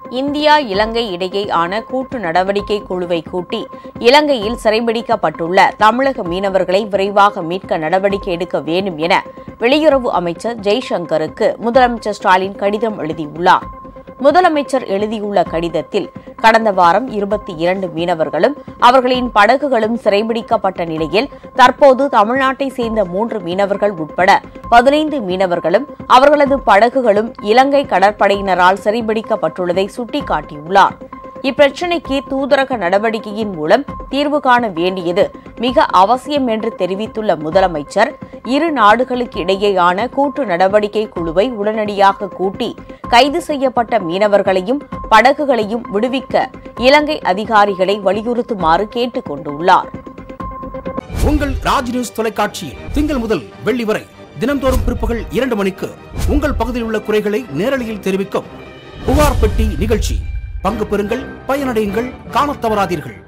India இலங்கை இடையேயான கூட்டு நடவடிக்கை குழுவை கூட்டி இலங்கையில் சிறைபிடிக்கப்பட்டுள்ள தமிழக மீனவர்களை விரைவாக மீட்க நடவடிக்கை எடுக்க வேண்டும் என வெளியுறவு அமைச்சர் ஜெய்சங்கருக்கு முதலமைச்சர் ஸ்டாலின் கடிதம் எழுதியுள்ளார் முதலமைச்சர் எழுதியுள்ள கடிதத்தில் கடந்த வாரம் இருபத்தி இரண்டு மீனவர்களும் அவர்களின் படகுகளும் சிறைபிடிக்கப்பட்ட நிலையில் தற்போது தமிழ்நாட்டை சேர்ந்த மூன்று மீனவர்கள் உட்பட பதினைந்து மீனவர்களும் அவர்களது படகுகளும் இலங்கை கடற்படையினரால் சிறைபிடிக்கப்பட்டுள்ளதை சுட்டிக்காட்டியுள்ளார் இப்பிரச்சினைக்கு தூதரக நடவடிக்கையின் மூலம் தீர்வு காண வேண்டியது மிக அவசியம் என்று தெரிவித்துள்ள முதலமைச்சர் இரு நாடுகளுக்கு இடையேயான கூட்டு நடவடிக்கை குழுவை உடனடியாக கூட்டி கைது செய்யப்பட்ட மீனவர்களையும் படகுகளையும் விடுவிக்க இலங்கை அதிகாரிகளை வலியுறுத்துமாறு கேட்டுக் கொண்டுள்ளார் உங்கள் ராஜ் நியூஸ் தொலைக்காட்சியில் திங்கள் முதல் வெள்ளி வரை தினம்தோறும் பிற்பகல் இரண்டு மணிக்கு உங்கள் பகுதியில் உள்ள குறைகளை நேரலையில் தெரிவிக்கும் புகார் பெட்டி நிகழ்ச்சி பங்கு பெறுங்கள் பயனடையுங்கள் காணத் தவறாதீர்கள்